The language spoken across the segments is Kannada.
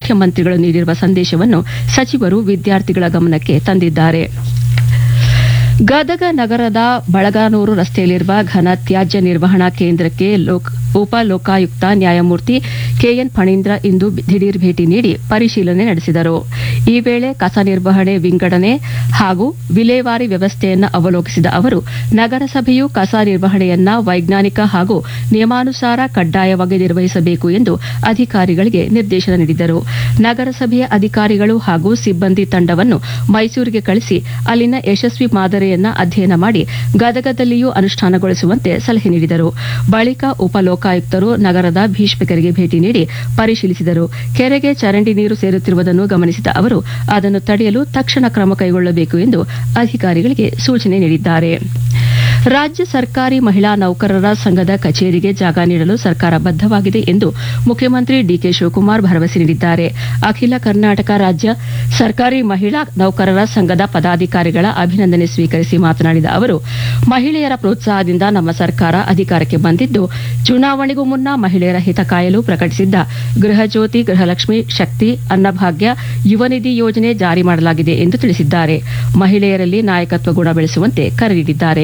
ಮುಖ್ಯಮಂತ್ರಿಗಳು ನೀಡಿರುವ ಸಂದೇಶವನ್ನು ಸಚಿವರು ವಿದ್ಯಾರ್ಥಿಗಳ ಗಮನಕ್ಕೆ ತಂದಿದ್ದಾರೆ ಗದಗ ನಗರದ ಬಳಗಾನೂರು ರಸ್ತೆಯಲ್ಲಿರುವ ಘನ ತ್ಯಾಜ್ಯ ನಿರ್ವಹಣಾ ಕೇಂದ್ರಕ್ಕೆ ಲೋಕ- ಉಪ ಲೋಕಾಯುಕ್ತ ನ್ಯಾಯಮೂರ್ತಿ ಕೆಎನ್ ಫಣೀಂದ್ರ ಇಂದು ದಿಢೀರ್ ಭೇಟಿ ನೀಡಿ ಪರಿಶೀಲನೆ ನಡೆಸಿದರು ಈ ವೇಳೆ ಕಸ ನಿರ್ವಹಣೆ ವಿಂಗಡಣೆ ಹಾಗೂ ವಿಲೇವಾರಿ ವ್ಯವಸ್ಥೆಯನ್ನು ಅವಲೋಕಿಸಿದ ಅವರು ನಗರಸಭೆಯು ಕಸ ನಿರ್ವಹಣೆಯನ್ನ ವೈಜ್ಞಾನಿಕ ಹಾಗೂ ನಿಯಮಾನುಸಾರ ಕಡ್ಡಾಯವಾಗಿ ನಿರ್ವಹಿಸಬೇಕು ಎಂದು ಅಧಿಕಾರಿಗಳಿಗೆ ನಿರ್ದೇಶನ ನೀಡಿದರು ನಗರಸಭೆಯ ಅಧಿಕಾರಿಗಳು ಹಾಗೂ ಸಿಬ್ಬಂದಿ ತಂಡವನ್ನು ಮೈಸೂರಿಗೆ ಕಳಿಸಿ ಅಲ್ಲಿನ ಯಶಸ್ವಿ ಮಾದರಿಯನ್ನ ಅಧ್ಯಯನ ಮಾಡಿ ಗದಗದಲ್ಲಿಯೂ ಅನುಷ್ಠಾನಗೊಳಿಸುವಂತೆ ಸಲಹೆ ನೀಡಿದರು ಬಳಿಕ ಉಪಲೋಕಾಯುಕ್ತರು ನಗರದ ಭೀಷ್ಮಕೆರೆಗೆ ಭೇಟಿ ನೀಡಿ ಪರಿಶೀಲಿಸಿದರು ಕೆರೆಗೆ ಚರಂಡಿ ನೀರು ಸೇರುತ್ತಿರುವುದನ್ನು ಗಮನಿಸಿದ ಅವರು ಅದನ್ನು ತಡೆಯಲು ತಕ್ಷಣ ಕ್ರಮ ಕೈಗೊಳ್ಳಬೇಕು ಎಂದು ಅಧಿಕಾರಿಗಳಿಗೆ ಸೂಚನೆ ನೀಡಿದ್ದಾರೆ ರಾಜ್ಯ ಸರ್ಕಾರಿ ಮಹಿಳಾ ನೌಕರರ ಸಂಘದ ಕಚೇರಿಗೆ ಜಾಗ ನೀಡಲು ಸರ್ಕಾರ ಬದ್ದವಾಗಿದೆ ಎಂದು ಮುಖ್ಯಮಂತ್ರಿ ಡಿಕೆ ಶಿವಕುಮಾರ್ ಭರವಸೆ ನೀಡಿದ್ದಾರೆ ಅಖಿಲ ಕರ್ನಾಟಕ ರಾಜ್ಯ ಸರ್ಕಾರಿ ಮಹಿಳಾ ನೌಕರರ ಸಂಘದ ಪದಾಧಿಕಾರಿಗಳ ಅಭಿನಂದನೆ ಸ್ವೀಕರಿಸಿ ಮಾತನಾಡಿದ ಅವರು ಮಹಿಳೆಯರ ಪ್ರೋತ್ಸಾಹದಿಂದ ನಮ್ಮ ಸರ್ಕಾರ ಅಧಿಕಾರಕ್ಕೆ ಬಂದಿದ್ದು ಚುನಾವಣೆಗೂ ಮುನ್ನ ಮಹಿಳೆಯರ ಹಿತ ಕಾಯಲು ಪ್ರಕಟಿಸಿದ್ದ ಗೃಹಜ್ಯೋತಿ ಗೃಹಲಕ್ಷ್ಮಿ ಶಕ್ತಿ ಅನ್ನಭಾಗ್ಯ ಯುವ ನಿಧಿ ಯೋಜನೆ ಜಾರಿ ಮಾಡಲಾಗಿದೆ ಎಂದು ತಿಳಿಸಿದ್ದಾರೆ ಮಹಿಳೆಯರಲ್ಲಿ ನಾಯಕತ್ವ ಗುಣ ಬೆಳೆಸುವಂತೆ ಕರೆ ನೀಡಿದ್ದಾರೆ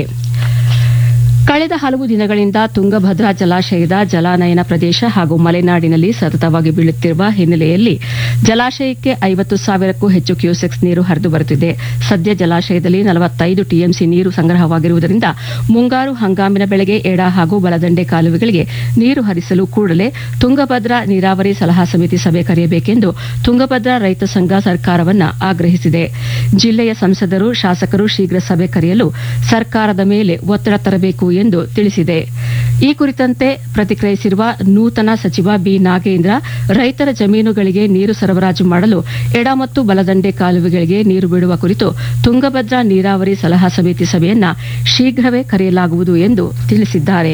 ಕಳೆದ ಹಲವು ದಿನಗಳಿಂದ ತುಂಗಭದ್ರಾ ಜಲಾಶಯದ ಜಲಾನಯನ ಪ್ರದೇಶ ಹಾಗೂ ಮಲೆನಾಡಿನಲ್ಲಿ ಸತತವಾಗಿ ಬೀಳುತ್ತಿರುವ ಹಿನ್ನೆಲೆಯಲ್ಲಿ ಜಲಾಶಯಕ್ಕೆ ಐವತ್ತು ಸಾವಿರಕ್ಕೂ ಹೆಚ್ಚು ಕ್ಯೂಸೆಕ್ಸ್ ನೀರು ಹರಿದು ಬರುತ್ತಿದೆ ಸದ್ಯ ಜಲಾಶಯದಲ್ಲಿ ನಲವತ್ತೈದು ಟಿಎಂಸಿ ನೀರು ಸಂಗ್ರಹವಾಗಿರುವುದರಿಂದ ಮುಂಗಾರು ಹಂಗಾಮಿನ ಬೆಳೆಗೆ ಎಡ ಹಾಗೂ ಬಲದಂಡೆ ಕಾಲುವೆಗಳಿಗೆ ನೀರು ಹರಿಸಲು ಕೂಡಲೇ ತುಂಗಭದ್ರಾ ನೀರಾವರಿ ಸಲಹಾ ಸಮಿತಿ ಸಭೆ ಕರೆಯಬೇಕೆಂದು ತುಂಗಭದ್ರಾ ರೈತ ಸಂಘ ಸರ್ಕಾರವನ್ನ ಆಗ್ರಹಿಸಿದೆ ಜಿಲ್ಲೆಯ ಸಂಸದರು ಶಾಸಕರು ಶೀಘ್ರ ಸಭೆ ಕರೆಯಲು ಸರ್ಕಾರದ ಮೇಲೆ ಒತ್ತಡ ತರಬೇಕು ಎಂದು ತಿಳಿಸಿದೆ ಈ ಕುರಿತಂತೆ ಪ್ರತಿಕ್ರಿಯಿಸಿರುವ ನೂತನ ಸಚಿವ ಬಿ ನಾಗೇಂದ್ರ ರೈತರ ಜಮೀನುಗಳಿಗೆ ನೀರು ಸರಬರಾಜು ಮಾಡಲು ಎಡ ಮತ್ತು ಬಲದಂಡೆ ಕಾಲುವೆಗಳಿಗೆ ನೀರು ಬಿಡುವ ಕುರಿತು ತುಂಗಭದ್ರಾ ನೀರಾವರಿ ಸಲಹಾ ಸಮಿತಿ ಸಭೆಯನ್ನ ಶೀಘ್ರವೇ ಕರೆಯಲಾಗುವುದು ಎಂದು ತಿಳಿಸಿದ್ದಾರೆ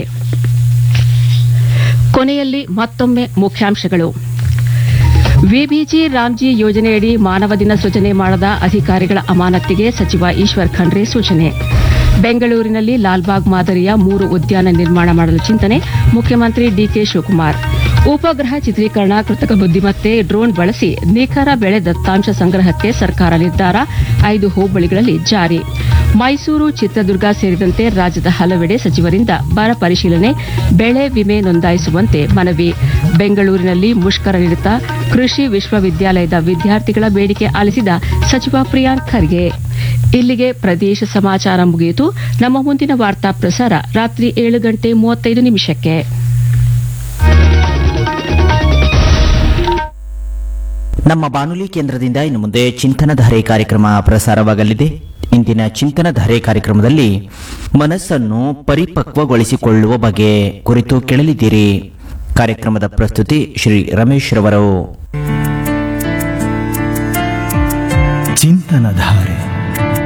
ಕೊನೆಯಲ್ಲಿ ಮತ್ತೊಮ್ಮೆ ಮುಖ್ಯಾಂಶಗಳು ವಿಬಿಜಿ ರಾಮ್ಜಿ ಯೋಜನೆಯಡಿ ಮಾನವ ದಿನ ಸೃಜನೆ ಮಾಡದ ಅಧಿಕಾರಿಗಳ ಅಮಾನತಿಗೆ ಸಚಿವ ಈಶ್ವರ್ ಖಂಡ್ರೆ ಸೂಚನೆ ಬೆಂಗಳೂರಿನಲ್ಲಿ ಲಾಲ್ಬಾಗ್ ಮಾದರಿಯ ಮೂರು ಉದ್ಯಾನ ನಿರ್ಮಾಣ ಮಾಡಲು ಚಿಂತನೆ ಮುಖ್ಯಮಂತ್ರಿ ಡಿಕೆ ಶಿವಕುಮಾರ್ ಉಪಗ್ರಹ ಚಿತ್ರೀಕರಣ ಕೃತಕ ಬುದ್ದಿಮತ್ತೆ ಡ್ರೋನ್ ಬಳಸಿ ನಿಖರ ಬೆಳೆ ದತ್ತಾಂಶ ಸಂಗ್ರಹಕ್ಕೆ ಸರ್ಕಾರ ನಿರ್ಧಾರ ಐದು ಹೋಬಳಿಗಳಲ್ಲಿ ಜಾರಿ ಮೈಸೂರು ಚಿತ್ರದುರ್ಗ ಸೇರಿದಂತೆ ರಾಜ್ಯದ ಹಲವೆಡೆ ಸಚಿವರಿಂದ ಬರ ಪರಿಶೀಲನೆ ಬೆಳೆ ವಿಮೆ ನೋಂದಾಯಿಸುವಂತೆ ಮನವಿ ಬೆಂಗಳೂರಿನಲ್ಲಿ ಮುಷ್ಕರ ನಿರತ ಕೃಷಿ ವಿಶ್ವವಿದ್ಯಾಲಯದ ವಿದ್ಯಾರ್ಥಿಗಳ ಬೇಡಿಕೆ ಆಲಿಸಿದ ಸಚಿವ ಪ್ರಿಯಾಂಕ್ ಖರ್ಗೆ ಇಲ್ಲಿಗೆ ಪ್ರದೇಶ ಸಮಾಚಾರ ಮುಗಿಯಿತು ನಮ್ಮ ಮುಂದಿನ ವಾರ್ತಾ ಪ್ರಸಾರ ರಾತ್ರಿ ಏಳು ಗಂಟೆ ಮೂವತ್ತೈದು ನಿಮಿಷಕ್ಕೆ ನಮ್ಮ ಬಾನುಲಿ ಕೇಂದ್ರದಿಂದ ಇನ್ನು ಮುಂದೆ ಚಿಂತನಧಾರೆ ಕಾರ್ಯಕ್ರಮ ಪ್ರಸಾರವಾಗಲಿದೆ ಇಂದಿನ ಚಿಂತನಧಾರೆ ಕಾರ್ಯಕ್ರಮದಲ್ಲಿ ಮನಸ್ಸನ್ನು ಪರಿಪಕ್ವಗೊಳಿಸಿಕೊಳ್ಳುವ ಬಗೆ ಕುರಿತು ಕೇಳಲಿದ್ದೀರಿ ಕಾರ್ಯಕ್ರಮದ ಪ್ರಸ್ತುತಿ ಶ್ರೀ ರಮೇಶ್ ರವರು ಚಿಂತನಧಾರೆ